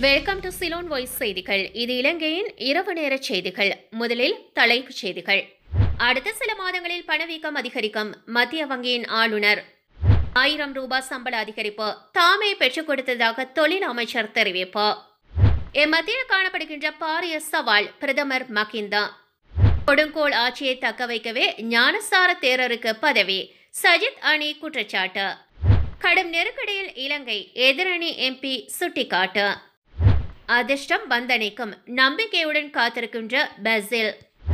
welcome to Ceylon voice செய்திகள் இது இலங்கையின் இரவு நேர செய்திகள் முதலில் தலைப்புச் செய்திகள் அடுத்த சில மாதங்களில் பணவீக்கம் அதிகரிக்கும் மத்திய வங்கியின் ஆளுநர் ஆயிரம் ரூபாய் சம்பள அதிகரிப்பு தாமே பெற்றுக் கொடுத்ததாக தொழில் அமைச்சர் தெரிவிப்பு இம்மத்தியில் காணப்படுகின்ற பாரிய சவால் பிரதமர் மகிந்தா கொடுங்கோல் ஆட்சியை தக்க வைக்கவே ஞானசார தேரருக்கு பதவி சஜித் அணி குற்றச்சாட்டு கடும் நெருக்கடியில் இலங்கை எதிரணி எம்பி சுட்டிக்காட்டு அதிர்ஷ்டம் வந்தனைக்கும் நம்பிக்கையுடன் காத்திருக்கின்ற பசில்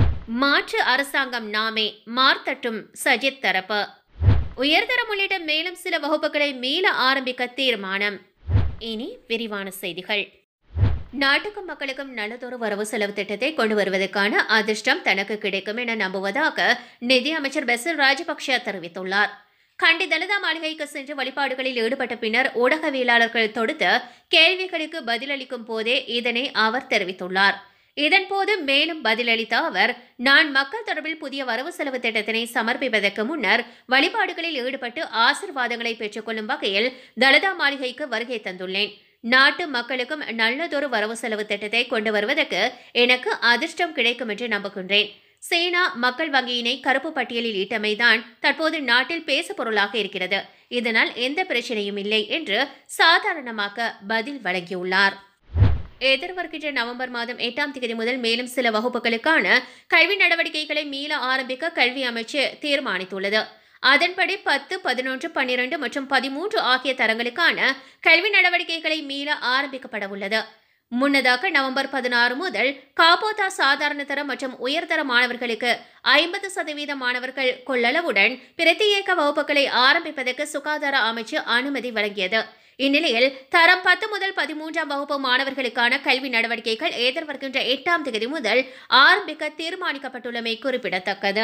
மாற்று அரசாங்கம் நாமே மார்த்தட்டும் சஜித் தரப்பு உயர்தரம் உள்ளிட்ட மேலும் சில வகுப்புகளை மீள ஆரம்பிக்க தீர்மானம் இனி விரிவான செய்திகள் நாட்டுக்கும் மக்களுக்கும் நல்லதொரு வரவு செலவு திட்டத்தை கொண்டு வருவதற்கான அதிர்ஷ்டம் தனக்கு கிடைக்கும் என நம்புவதாக நிதி அமைச்சர் பெசில் ராஜபக்ஷ தெரிவித்துள்ளார் கண்டி தலிதா மாளிகைக்கு சென்று வழிபாடுகளில் ஈடுபட்ட பின்னர் ஊடகவியலாளர்கள் தொடுத்த கேள்விகளுக்கு பதிலளிக்கும் போதே இதனை அவர் தெரிவித்துள்ளார் இதன்போது மேலும் பதிலளித்த அவர் நான் மக்கள் தொடர்பில் புதிய வரவு செலவு திட்டத்தினை சமர்ப்பிப்பதற்கு முன்னர் வழிபாடுகளில் ஈடுபட்டு ஆசிர்வாதங்களை பெற்றுக்கொள்ளும் வகையில் தலிதா மாளிகைக்கு வருகை தந்துள்ளேன் நாட்டு மக்களுக்கும் நல்லதொரு வரவு செலவு திட்டத்தை கொண்டு வருவதற்கு எனக்கு அதிர்ஷ்டம் கிடைக்கும் என்று நம்புகின்றேன் சேனா மக்கள் வங்கியினை கருப்பு பட்டியலில் ஈட்டமைதான் தற்போது நாட்டில் பேசு பொருளாக இருக்கிறது இதனால் எந்த பிரச்சனையும் இல்லை என்று சாதாரணமாக பதில் வழங்கியுள்ளார் எதிர்வருகின்ற நவம்பர் மாதம் எட்டாம் தேதி முதல் மேலும் சில வகுப்புகளுக்கான கல்வி நடவடிக்கைகளை மீள ஆரம்பிக்க கல்வி அமைச்சு தீர்மானித்துள்ளது அதன்படி பத்து பதினொன்று பன்னிரண்டு மற்றும் பதிமூன்று ஆகிய தரங்களுக்கான கல்வி நடவடிக்கைகளை மீள ஆரம்பிக்கப்பட உள்ளது முன்னதாக நவம்பர் பதினாறு முதல் காப்போதா சாதாரண தரம் மற்றும் உயர்தர மாணவர்களுக்கு ஐம்பது சதவீத மாணவர்கள் கொள்ளளவுடன் பிரத்யேக வகுப்புகளை ஆரம்பிப்பதற்கு சுகாதார அமைச்சு அனுமதி வழங்கியது இந்நிலையில் தரம் பத்து முதல் பதிமூன்றாம் வகுப்பு மாணவர்களுக்கான கல்வி நடவடிக்கைகள் எதிர்வருகின்ற எட்டாம் தேதி முதல் ஆரம்பிக்க தீர்மானிக்கப்பட்டுள்ளமை குறிப்பிடத்தக்கது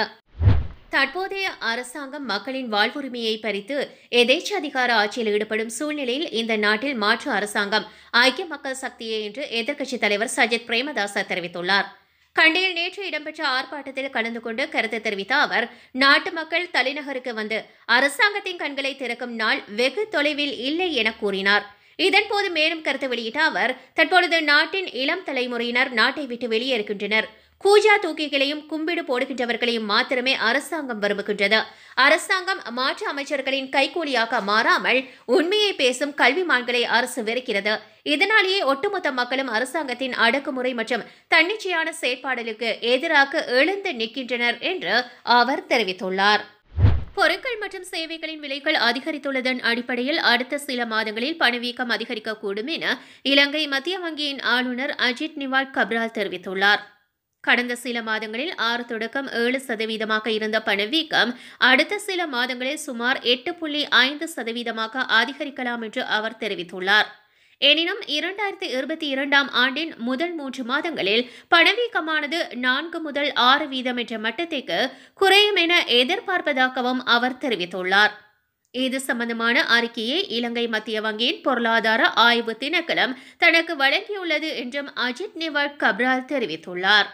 தற்போதைய அரசாங்கம் மக்களின் வாழ்வுரிமையை பறித்து எதேச்சாதிகார ஆட்சியில் ஈடுபடும் சூழ்நிலையில் இந்த நாட்டில் மாற்று அரசாங்கம் ஐக்கிய மக்கள் சக்தியே என்று எதிர்க்கட்சித் தலைவர் சஜித் பிரேமதாச தெரிவித்துள்ளார் கண்டியில் நேற்று இடம்பெற்ற ஆர்ப்பாட்டத்தில் கலந்து கொண்டு கருத்து தெரிவித்த அவர் நாட்டு மக்கள் தலைநகருக்கு வந்து அரசாங்கத்தின் கண்களை திறக்கும் நாள் வெகு தொலைவில் இல்லை என கூறினார் இதன்போது மேலும் கருத்து வெளியிட்ட அவர் தற்பொழுது நாட்டின் இளம் தலைமுறையினர் நாட்டை விட்டு வெளியேறுகின்றனர் கூஜா தூக்கிகளையும் கும்பிடு போடுகின்றவர்களையும் மாத்திரமே அரசாங்கம் விரும்புகின்றது அரசாங்கம் மாற்று அமைச்சர்களின் கைகூலியாக மாறாமல் உண்மையை பேசும் கல்விமான்களை அரசு வெறுக்கிறது இதனாலேயே ஒட்டுமொத்த மக்களும் அரசாங்கத்தின் அடக்குமுறை மற்றும் தன்னிச்சையான செயற்பாடுகளுக்கு எதிராக எழுந்து நிற்கின்றனர் என்று அவர் தெரிவித்துள்ளார் பொருட்கள் மற்றும் சேவைகளின் விலைகள் அதிகரித்துள்ளதன் அடிப்படையில் அடுத்த சில மாதங்களில் பணவீக்கம் அதிகரிக்கக்கூடும் என இலங்கை மத்திய வங்கியின் ஆளுநர் அஜித் நிவால் கப்ரால் தெரிவித்துள்ளார் கடந்த சில மாதங்களில் ஆறு தொடக்கம் ஏழு சதவீதமாக இருந்த பணவீக்கம் அடுத்த சில மாதங்களில் சுமார் எட்டு புள்ளி ஐந்து சதவீதமாக அதிகரிக்கலாம் என்று அவர் தெரிவித்துள்ளார் எனினும் இரண்டாயிரத்தி இருபத்தி இரண்டாம் ஆண்டின் முதல் மூன்று மாதங்களில் பணவீக்கமானது நான்கு முதல் ஆறு வீதம் என்ற மட்டத்திற்கு குறையும் என எதிர்பார்ப்பதாகவும் அவர் தெரிவித்துள்ளார் இது சம்பந்தமான அறிக்கையை இலங்கை மத்திய வங்கியின் பொருளாதார ஆய்வு திணைக்களம் தனக்கு வழங்கியுள்ளது என்றும் அஜித் நிவால் கப்ரால் தெரிவித்துள்ளார்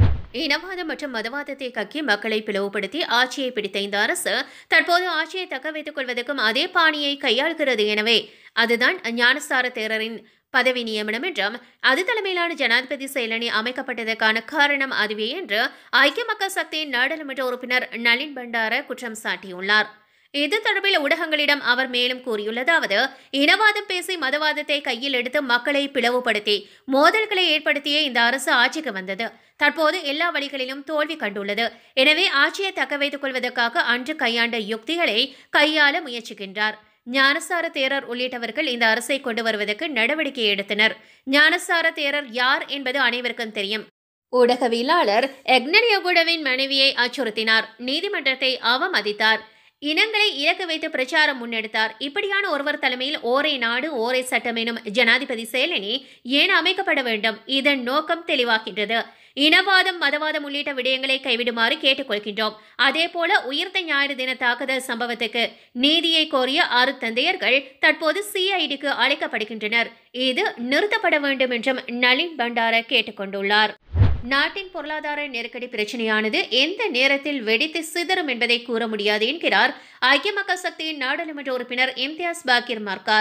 இனவாதம் மற்றும் மதவாதத்தை கக்கி மக்களை பிளவுபடுத்தி ஆட்சியை பிடித்த இந்த அரசு தற்போது ஆட்சியை தக்க வைத்துக் கொள்வதற்கும் அதே பாணியை கையாள்கிறது எனவே அதுதான் ஞானசார தேரரின் பதவி நியமனம் என்றும் அது தலைமையிலான ஜனாதிபதி செயலணி அமைக்கப்பட்டதற்கான காரணம் அதுவே என்று ஐக்கிய மக்கள் சக்தியின் நாடாளுமன்ற உறுப்பினர் நளின் பண்டார குற்றம் சாட்டியுள்ளார் இது தொடர்பில் ஊடகங்களிடம் அவர் மேலும் கூறியுள்ளதாவது இனவாதம் பேசி மதவாதத்தை கையில் எடுத்து மக்களை பிளவுபடுத்தி மோதல்களை ஏற்படுத்திய இந்த அரசு ஆட்சிக்கு வந்தது தற்போது எல்லா வழிகளிலும் தோல்வி கண்டுள்ளது எனவே ஆட்சியை தக்க வைத்துக் கொள்வதற்காக அன்று கையாண்ட யுக்திகளை கையாள முயற்சிக்கின்றார் ஞானசார தேரர் உள்ளிட்டவர்கள் இந்த அரசை கொண்டு வருவதற்கு நடவடிக்கை எடுத்தனர் ஞானசார தேரர் யார் என்பது அனைவருக்கும் தெரியும் ஊடகவியலாளர் எக்னரியோகுடவின் மனைவியை அச்சுறுத்தினார் நீதிமன்றத்தை அவமதித்தார் இனங்களை இலக்கு வைத்து பிரச்சாரம் முன்னெடுத்தார் இப்படியான ஒருவர் தலைமையில் ஓரே நாடு ஓரே சட்டம் எனும் ஜனாதிபதி செயலணி ஏன் அமைக்கப்பட வேண்டும் இதன் நோக்கம் தெளிவாகின்றது இனவாதம் மதவாதம் உள்ளிட்ட விடயங்களை கைவிடுமாறு கேட்டுக்கொள்கின்றோம் அதேபோல உயிர்த்த ஞாயிறு தின தாக்குதல் சம்பவத்துக்கு நீதியை கோரிய ஆறு தந்தையர்கள் தற்போது சிஐடிக்கு அழைக்கப்படுகின்றனர் இது நிறுத்தப்பட வேண்டும் என்றும் நளின் பண்டார கேட்டுக்கொண்டுள்ளார் நாட்டின் பொருளாதார நெருக்கடி பிரச்சனையானது எந்த நேரத்தில் வெடித்து சிதறும் என்பதை கூற முடியாது என்கிறார் ஐக்கிய மக்கள் சக்தியின் நாடாளுமன்ற உறுப்பினர் இம்தியாஸ் பாக்கிர் மார்கார்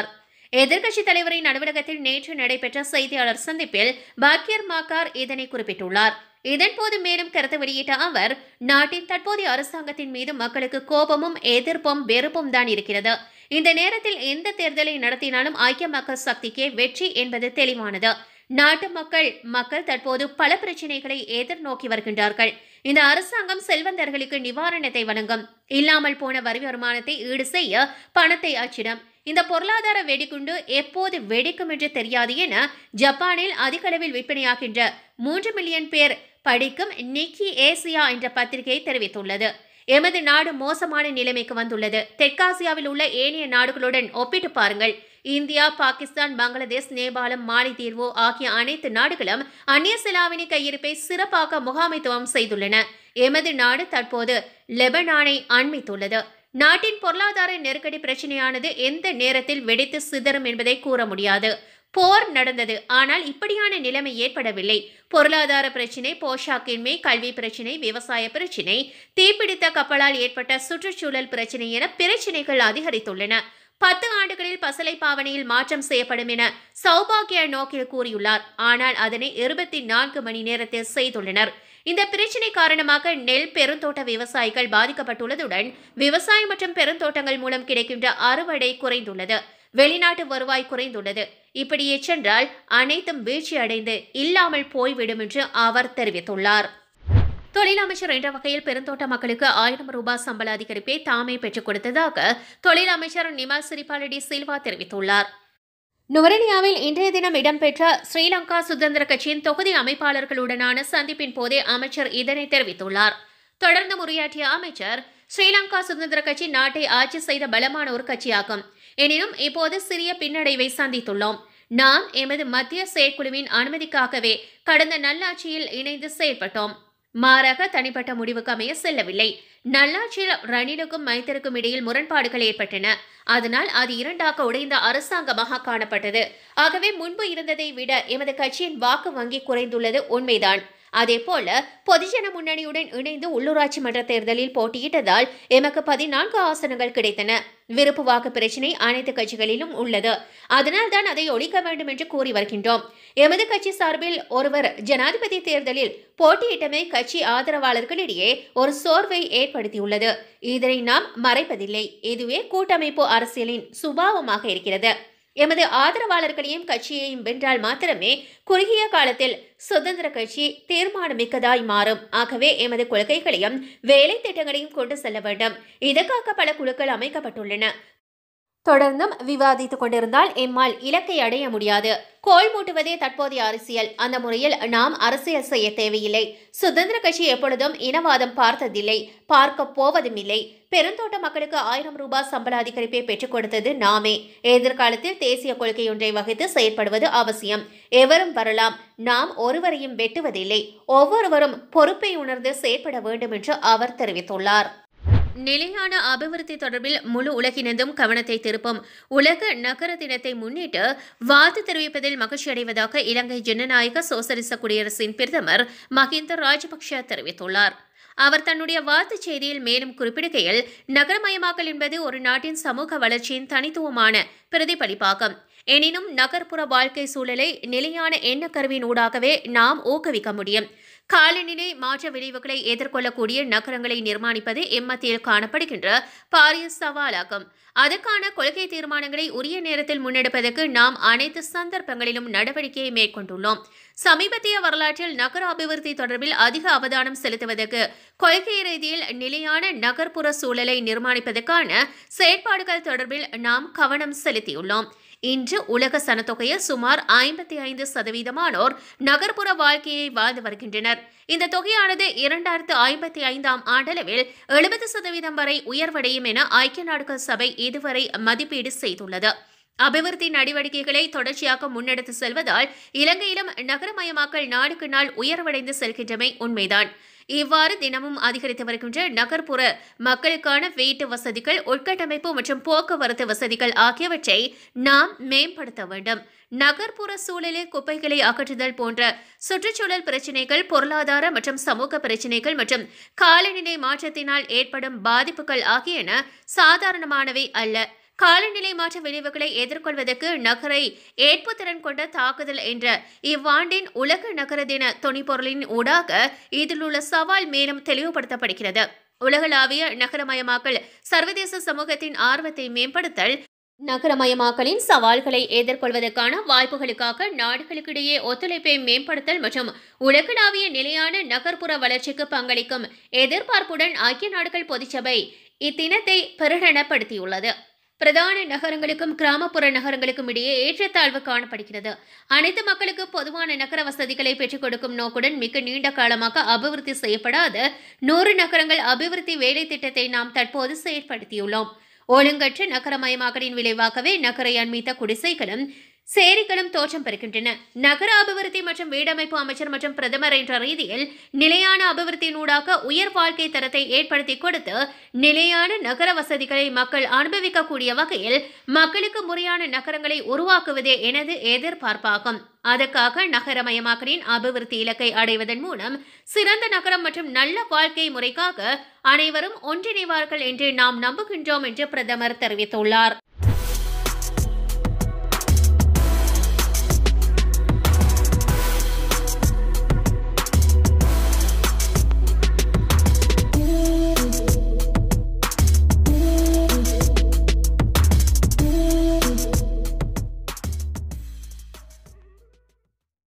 எதிர்க்கட்சித் தலைவரின் அலுவலகத்தில் நேற்று நடைபெற்ற செய்தியாளர் சந்திப்பில் பாக்கியர் மாக்கார் இதனை குறிப்பிட்டுள்ளார் இதன்போது மேலும் கருத்து வெளியிட்ட அவர் நாட்டின் தற்போதைய அரசாங்கத்தின் மீது மக்களுக்கு கோபமும் எதிர்ப்பும் வெறுப்பும் தான் இருக்கிறது இந்த நேரத்தில் எந்த தேர்தலை நடத்தினாலும் ஐக்கிய மக்கள் சக்திக்கே வெற்றி என்பது தெளிவானது நாட்டு மக்கள் மக்கள் தற்போது பல பிரச்சனைகளை எதிர்நோக்கி வருகின்றார்கள் இந்த அரசாங்கம் செல்வந்தர்களுக்கு நிவாரணத்தை வழங்கும் இல்லாமல் போன வரி வருமானத்தை ஈடு செய்ய பணத்தை அச்சிடும் இந்த பொருளாதார வெடிகுண்டு எப்போது வெடிக்கும் என்று தெரியாது என ஜப்பானில் அதிக அளவில் விற்பனையாகின்ற மூன்று மில்லியன் பேர் படிக்கும் நிக்கி ஏசியா என்ற பத்திரிகை தெரிவித்துள்ளது எமது நாடு மோசமான நிலைமைக்கு வந்துள்ளது தெற்காசியாவில் உள்ள ஏனைய நாடுகளுடன் ஒப்பிட்டு பாருங்கள் இந்தியா பாகிஸ்தான் பங்களாதேஷ் நேபாளம் மாலைதீர்வு ஆகிய அனைத்து நாடுகளும் அந்நிய செலாவணி கையிருப்பை சிறப்பாக முகாமைத்துவம் செய்துள்ளன எமது நாடு தற்போது லெபனானை அண்மித்துள்ளது நாட்டின் பொருளாதார நெருக்கடி பிரச்சனையானது எந்த நேரத்தில் வெடித்து சிதறும் என்பதை கூற முடியாது போர் நடந்தது ஆனால் இப்படியான நிலைமை ஏற்படவில்லை பொருளாதார பிரச்சினை போஷாக்கின்மை கல்வி பிரச்சினை விவசாய பிரச்சினை தீப்பிடித்த கப்பலால் ஏற்பட்ட சுற்றுச்சூழல் பிரச்சினை என பிரச்சினைகள் அதிகரித்துள்ளன பத்து ஆண்டுகளில் பசலை பாவனையில் மாற்றம் செய்யப்படும் என சௌபாகிய நோக்கில் கூறியுள்ளார் ஆனால் அதனை இருபத்தி நான்கு மணி நேரத்தில் செய்துள்ளனர் இந்த பிரச்சினை காரணமாக நெல் பெருந்தோட்ட விவசாயிகள் பாதிக்கப்பட்டுள்ளதுடன் விவசாயம் மற்றும் பெருந்தோட்டங்கள் மூலம் கிடைக்கின்ற அறுவடை குறைந்துள்ளது வெளிநாட்டு வருவாய் குறைந்துள்ளது இப்படியே சென்றால் அனைத்தும் வீழ்ச்சி அடைந்து இல்லாமல் போய்விடும் என்று அவர் தெரிவித்துள்ளார் தொழில் அமைச்சர் என்ற வகையில் பெருந்தோட்ட மக்களுக்கு ஆயிரம் ரூபாய் சம்பள அதிகரிப்பை தாமே பெற்றுக் கொடுத்ததாக தொழில் அமைச்சர் நிமல் சிரிபாலடி சில்வா தெரிவித்துள்ளார் நுவரெலியாவில் இன்றைய தினம் இடம்பெற்ற ஸ்ரீலங்கா சுதந்திர கட்சியின் தொகுதி அமைப்பாளர்களுடனான சந்திப்பின் போதே அமைச்சர் இதனை தெரிவித்துள்ளார் தொடர்ந்து உரையாற்றிய அமைச்சர் ஸ்ரீலங்கா சுதந்திர கட்சி நாட்டை ஆட்சி செய்த பலமான ஒரு கட்சியாகும் எனினும் இப்போது சிறிய பின்னடைவை சந்தித்துள்ளோம் நாம் எமது மத்திய செயற்குழுவின் அனுமதிக்காகவே கடந்த நல்லாட்சியில் இணைந்து செயல்பட்டோம் மாறாக தனிப்பட்ட முடிவுக்கு அமைய செல்லவில்லை நல்லாட்சியில் ரணிலுக்கும் மைத்தருக்கும் இடையில் முரண்பாடுகள் ஏற்பட்டன அதனால் அது இரண்டாக உடைந்த அரசாங்கமாக காணப்பட்டது ஆகவே முன்பு இருந்ததை விட எமது கட்சியின் வாக்கு வங்கி குறைந்துள்ளது உண்மைதான் அதேபோல பொதுஜன முன்னணியுடன் இணைந்து உள்ளூராட்சி மன்ற தேர்தலில் போட்டியிட்டதால் எமக்கு பதினான்கு ஆசனங்கள் கிடைத்தன விருப்பு வாக்கு பிரச்சினை அனைத்து கட்சிகளிலும் உள்ளது அதனால் தான் அதை ஒழிக்க வேண்டும் என்று கூறி வருகின்றோம் எமது கட்சி சார்பில் ஒருவர் ஜனாதிபதி தேர்தலில் போட்டியிட்டமை கட்சி ஆதரவாளர்களிடையே ஒரு சோர்வை ஏற்படுத்தியுள்ளது இதனை நாம் மறைப்பதில்லை இதுவே கூட்டமைப்பு அரசியலின் சுபாவமாக இருக்கிறது எமது ஆதரவாளர்களையும் கட்சியையும் வென்றால் மாத்திரமே குறுகிய காலத்தில் சுதந்திர கட்சி தீர்மானமிக்கதாய் மாறும் ஆகவே எமது கொள்கைகளையும் வேலை திட்டங்களையும் கொண்டு செல்ல வேண்டும் இதற்காக பல குழுக்கள் அமைக்கப்பட்டுள்ளன தொடர்ந்தும் விவாதித்துக் கொண்டிருந்தால் எம்மால் இலக்கை அடைய முடியாது கோல் மூட்டுவதே தற்போதைய அரசியல் அந்த முறையில் நாம் அரசியல் செய்ய தேவையில்லை சுதந்திர கட்சி எப்பொழுதும் இனவாதம் பார்த்ததில்லை பார்க்க போவதும் இல்லை பெருந்தோட்ட மக்களுக்கு ஆயிரம் ரூபாய் சம்பள அதிகரிப்பை பெற்றுக் கொடுத்தது நாமே எதிர்காலத்தில் தேசிய கொள்கை ஒன்றை வகித்து செயற்படுவது அவசியம் எவரும் வரலாம் நாம் ஒருவரையும் வெட்டுவதில்லை ஒவ்வொருவரும் பொறுப்பை உணர்ந்து செயற்பட வேண்டும் என்று அவர் தெரிவித்துள்ளார் நிலையான அபிவிருத்தி தொடர்பில் முழு உலகினதும் கவனத்தை திருப்பும் உலக நகர தினத்தை முன்னிட்டு வாழ்த்து தெரிவிப்பதில் மகிழ்ச்சி அடைவதாக இலங்கை ஜனநாயக சோசலிச குடியரசின் பிரதமர் மஹிந்த ராஜபக்ஷ தெரிவித்துள்ளார் அவர் தன்னுடைய வாழ்த்துச் செய்தியில் மேலும் குறிப்பிடுகையில் நகரமயமாக்கல் என்பது ஒரு நாட்டின் சமூக வளர்ச்சியின் தனித்துவமான பிரதிபலிப்பாகும் எனினும் நகர்ப்புற வாழ்க்கை சூழலை நிலையான எண்ணக்கருவின் ஊடாகவே நாம் ஊக்குவிக்க முடியும் காலநிலை மாற்ற விளைவுகளை எதிர்கொள்ளக்கூடிய நகரங்களை நிர்மாணிப்பது எம்மத்தியில் காணப்படுகின்ற பாரிய சவாலாகும் அதற்கான கொள்கை தீர்மானங்களை உரிய நேரத்தில் முன்னெடுப்பதற்கு நாம் அனைத்து சந்தர்ப்பங்களிலும் நடவடிக்கையை மேற்கொண்டுள்ளோம் சமீபத்திய வரலாற்றில் நகர அபிவிருத்தி தொடர்பில் அதிக அவதானம் செலுத்துவதற்கு கொள்கை ரீதியில் நிலையான நகர்ப்புற சூழலை நிர்மாணிப்பதற்கான செயற்பாடுகள் தொடர்பில் நாம் கவனம் செலுத்தியுள்ளோம் இன்று உலக சனத்தொகையில் சுமார் ஐம்பத்தி ஐந்து சதவீதமானோர் நகர்ப்புற வாழ்க்கையை வாழ்ந்து வருகின்றனர் இந்த தொகையானது இரண்டாயிரத்து ஐம்பத்தி ஐந்தாம் ஆண்டளவில் எழுபது சதவீதம் வரை உயர்வடையும் என ஐக்கிய நாடுகள் சபை இதுவரை மதிப்பீடு செய்துள்ளது அபிவிருத்தி நடவடிக்கைகளை தொடர்ச்சியாக முன்னெடுத்து செல்வதால் இலங்கையிலும் நகரமயமாக்கல் நாளுக்கு நாள் உயர்வடைந்து செல்கின்றமை உண்மைதான் இவ்வாறு தினமும் அதிகரித்து வருகின்ற நகர்ப்புற மக்களுக்கான வீட்டு வசதிகள் உட்கட்டமைப்பு மற்றும் போக்குவரத்து வசதிகள் ஆகியவற்றை நாம் மேம்படுத்த வேண்டும் நகர்ப்புற சூழலில் குப்பைகளை அகற்றுதல் போன்ற சுற்றுச்சூழல் பிரச்சினைகள் பொருளாதார மற்றும் சமூக பிரச்சினைகள் மற்றும் காலநிலை மாற்றத்தினால் ஏற்படும் பாதிப்புகள் ஆகியன சாதாரணமானவை அல்ல காலநிலை மாற்ற விளைவுகளை எதிர்கொள்வதற்கு நகரை ஏற்புத்திறன் கொண்ட தாக்குதல் என்ற இவ்வாண்டின் உலக நகர தின துணிப்பொருளின் ஊடாக இதில் உள்ள சவால் மேலும் தெளிவுபடுத்தப்படுகிறது உலகளாவிய நகரமயமாக்கல் சர்வதேச சமூகத்தின் ஆர்வத்தை மேம்படுத்தல் நகரமயமாக்கலின் சவால்களை எதிர்கொள்வதற்கான வாய்ப்புகளுக்காக நாடுகளுக்கிடையே ஒத்துழைப்பை மேம்படுத்தல் மற்றும் உலகளாவிய நிலையான நகர்ப்புற வளர்ச்சிக்கு பங்களிக்கும் எதிர்பார்ப்புடன் ஐக்கிய நாடுகள் பொதுச்சபை இத்தினத்தை பிரகடனப்படுத்தியுள்ளது பிரதான நகரங்களுக்கும் கிராமப்புற நகரங்களுக்கும் இடையே ஏற்றத்தாழ்வு காணப்படுகிறது அனைத்து மக்களுக்கு பொதுவான நகர வசதிகளை பெற்றுக் கொடுக்கும் நோக்குடன் மிக நீண்ட காலமாக அபிவிருத்தி செய்யப்படாத நூறு நகரங்கள் அபிவிருத்தி வேலை திட்டத்தை நாம் தற்போது செயற்படுத்தியுள்ளோம் ஒழுங்கற்ற நகரமயமாக்கலின் விளைவாகவே நகரை அண்மித்த குடிசைகளும் சேரிகளும் தோற்றம் பெறுகின்றன நகர அபிவிருத்தி மற்றும் வீடமைப்பு அமைச்சர் மற்றும் பிரதமர் என்ற ரீதியில் நிலையான அபிவிருத்தியினூடாக உயர் வாழ்க்கை தரத்தை ஏற்படுத்தி கொடுத்து நிலையான நகர வசதிகளை மக்கள் அனுபவிக்கக்கூடிய வகையில் மக்களுக்கு முறையான நகரங்களை உருவாக்குவதே எனது எதிர்பார்ப்பாகும் அதற்காக நகரமயமாக்கலின் அபிவிருத்தி இலக்கை அடைவதன் மூலம் சிறந்த நகரம் மற்றும் நல்ல வாழ்க்கை முறைக்காக அனைவரும் ஒன்றிணைவார்கள் என்று நாம் நம்புகின்றோம் என்று பிரதமர் தெரிவித்துள்ளார்